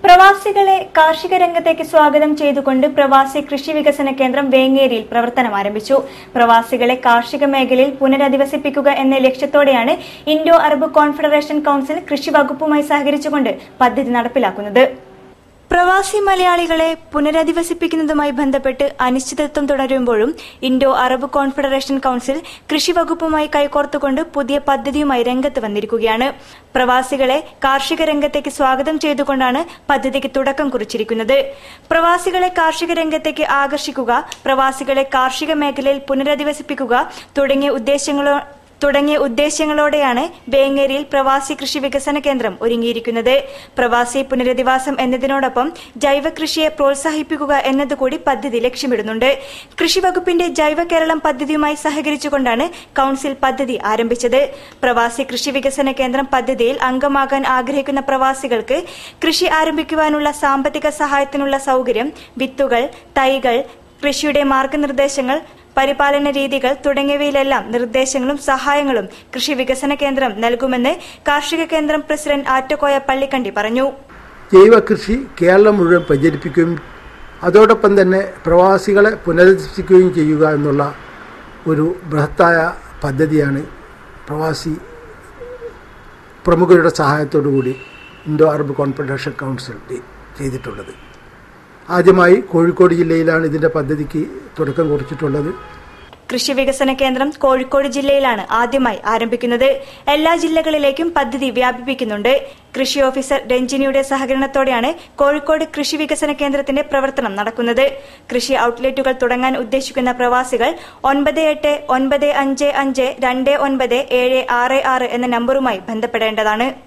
പ്രവാസികളെ കാർഷിക രംഗത്തേക്ക് സ്വാഗതം ചെയ്തുകൊണ്ട് പ്രവാസി കൃഷി വികസന കേന്ദ്രം വേങ്ങേരിയിൽ പ്രവർത്തനം ആരംഭിച്ചു പ്രവാസികളെ കാർഷിക മേഖലയിൽ പുനരധിവസിപ്പിക്കുക എന്ന ലക്ഷ്യത്തോടെയാണ് ഇൻഡോ അറബ് കോൺഫെഡറേഷൻ കൌൺസിൽ കൃഷി വകുപ്പുമായി സഹകരിച്ചുകൊണ്ട് പദ്ധതി നടപ്പിലാക്കുന്നത് പ്രവാസി മലയാളികളെ പുനരധിവസിപ്പിക്കുന്നതുമായി ബന്ധപ്പെട്ട് അനിശ്ചിതത്വം തുടരുമ്പോഴും ഇൻഡോ അറബ് കോൺഫെഡറേഷൻ കൌൺസിൽ കൃഷി വകുപ്പുമായി കൈകോർത്തുകൊണ്ട് പുതിയ പദ്ധതിയുമായി രംഗത്ത് വന്നിരിക്കുകയാണ് പ്രവാസികളെ കാർഷിക രംഗത്തേക്ക് സ്വാഗതം ചെയ്തുകൊണ്ടാണ് പദ്ധതിക്ക് തുടക്കം കുറിച്ചിരിക്കുന്നത് പ്രവാസികളെ കാർഷിക രംഗത്തേക്ക് ആകർഷിക്കുക പ്രവാസികളെ കാർഷിക മേഖലയിൽ പുനരധിവസിപ്പിക്കുക തുടങ്ങിയ ഉദ്ദേശങ്ങളോ തുടങ്ങിയ ഉദ്ദേശ്യങ്ങളോടെയാണ് വേങ്ങേരിയിൽ പ്രവാസി കൃഷി വികസന കേന്ദ്രം ഒരുങ്ങിയിരിക്കുന്നത് പ്രവാസി പുനരധിവാസം എന്നതിനോടൊപ്പം ജൈവ കൃഷിയെ പ്രോത്സാഹിപ്പിക്കുക എന്നതുകൂടി പദ്ധതി ലക്ഷ്യമിടുന്നുണ്ട് കൃഷി വകുപ്പിന്റെ ജൈവ കേരളം പദ്ധതിയുമായി സഹകരിച്ചുകൊണ്ടാണ് കൌൺസിൽ പദ്ധതി ആരംഭിച്ചത് പ്രവാസി കൃഷി വികസന കേന്ദ്രം പദ്ധതിയിൽ അംഗമാകാൻ ആഗ്രഹിക്കുന്ന പ്രവാസികൾക്ക് കൃഷി ആരംഭിക്കുവാനുള്ള സാമ്പത്തിക സഹായത്തിനുള്ള സൌകര്യം വിത്തുകൾ തൈകൾ കൃഷിയുടെ മാർഗനിർദ്ദേശങ്ങൾ പരിപാലന രീതികൾ തുടങ്ങിയവയിലെല്ലാം നിർദ്ദേശങ്ങളും സഹായങ്ങളും കൃഷി വികസന കേന്ദ്രം നൽകുമെന്ന് കാർഷിക കേന്ദ്രം പ്രസിഡന്റ് ആറ്റക്കോയ പള്ളിക്കണ്ടി പറഞ്ഞു ജൈവ കൃഷി കേരളം മുഴുവൻ പ്രചരിപ്പിക്കുകയും അതോടൊപ്പം തന്നെ പ്രവാസികളെ പുനരധിവസിക്കുകയും ചെയ്യുക എന്നുള്ള ഒരു ബൃഹത്തായ പദ്ധതിയാണ് പ്രവാസി പ്രമുഖരുടെ സഹായത്തോടു കൂടി ഇൻഡോ അറബ് കോൺഫെഡറേഷൻ കൗൺസിൽ ചെയ്തിട്ടുള്ളത് ആദ്യമായി കോഴിക്കോട് ജില്ലയിലാണ് ഇതിൻ്റെ പദ്ധതിക്ക് തുടക്കം കുറിച്ചിട്ടുള്ളത് കൃഷി വികസന കേന്ദ്രം കോഴിക്കോട് ജില്ലയിലാണ് ആദ്യമായി ആരംഭിക്കുന്നത് എല്ലാ ജില്ലകളിലേക്കും പദ്ധതി വ്യാപിപ്പിക്കുന്നുണ്ട് കൃഷി ഓഫീസർ രഞ്ജിനിയുടെ സഹകരണത്തോടെയാണ് കോഴിക്കോട് കൃഷി വികസന കേന്ദ്രത്തിന്റെ പ്രവർത്തനം നടക്കുന്നത് കൃഷി ഔട്ട്ലെറ്റുകൾ തുടങ്ങാൻ ഉദ്ദേശിക്കുന്ന പ്രവാസികൾ ഒൻപത് എട്ട് ഒൻപത് അഞ്ച് അഞ്ച് രണ്ട് ഒൻപത് ഏഴ് ആറ് ആറ് എന്ന നമ്പറുമായി ബന്ധപ്പെടേണ്ടതാണ്